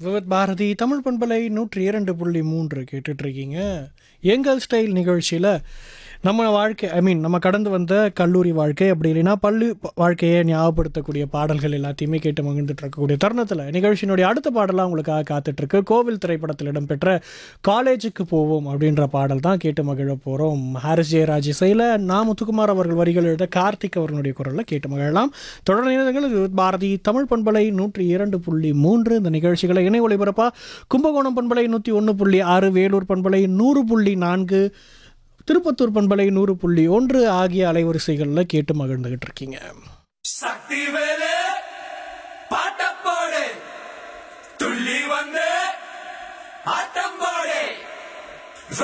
விவத் பாரதி தமிழ் பண்பலை நூற்றி இரண்டு புள்ளி மூன்று கேட்டுட்டு இருக்கீங்க எங்கள் ஸ்டைல் நிகழ்ச்சியில் நம்ம வாழ்க்கை ஐ மீன் நம்ம கடந்து வந்த கல்லூரி வாழ்க்கை அப்படி இல்லைன்னா பள்ளி ப- வாழ்க்கையை ஞாபகப்படுத்தக்கூடிய பாடல்கள் எல்லாத்தையுமே கேட்டு மகிழ்ந்துட்டு இருக்கக்கூடிய தருணத்தில் நிகழ்ச்சியினுடைய அடுத்த பாடலாக உங்களுக்காக காத்துட்டு இருக்கு கோவில் திரைப்படத்தில் இடம்பெற்ற காலேஜுக்கு போவோம் அப்படின்ற பாடல் தான் கேட்டு மகிழ போகிறோம் ஹாரிஸ் ஜெயராஜ் இசையில் நா முத்துக்குமார் அவர்கள் வரிகள் எழுத கார்த்திக் அவர்களுடைய குரலில் கேட்டு மகிழலாம் தொடர் நேரங்கள் இது பாரதி தமிழ் பண்பலை நூற்றி இரண்டு புள்ளி மூன்று இந்த நிகழ்ச்சிகளை இணை ஒளிபரப்பா கும்பகோணம் பண்பலை நூற்றி ஒன்று புள்ளி ஆறு வேலூர் பண்பலை நூறு புள்ளி நான்கு திருப்பத்தூர் பண்பலை நூறு புள்ளி ஒன்று ஆகிய அலைவரிசைகளில் கேட்டு மகிழ்ந்துகிட்டு இருக்கீங்க சக்தி வேலு பாட்டம் போடு துள்ளி வந்து ஆட்டம் போடு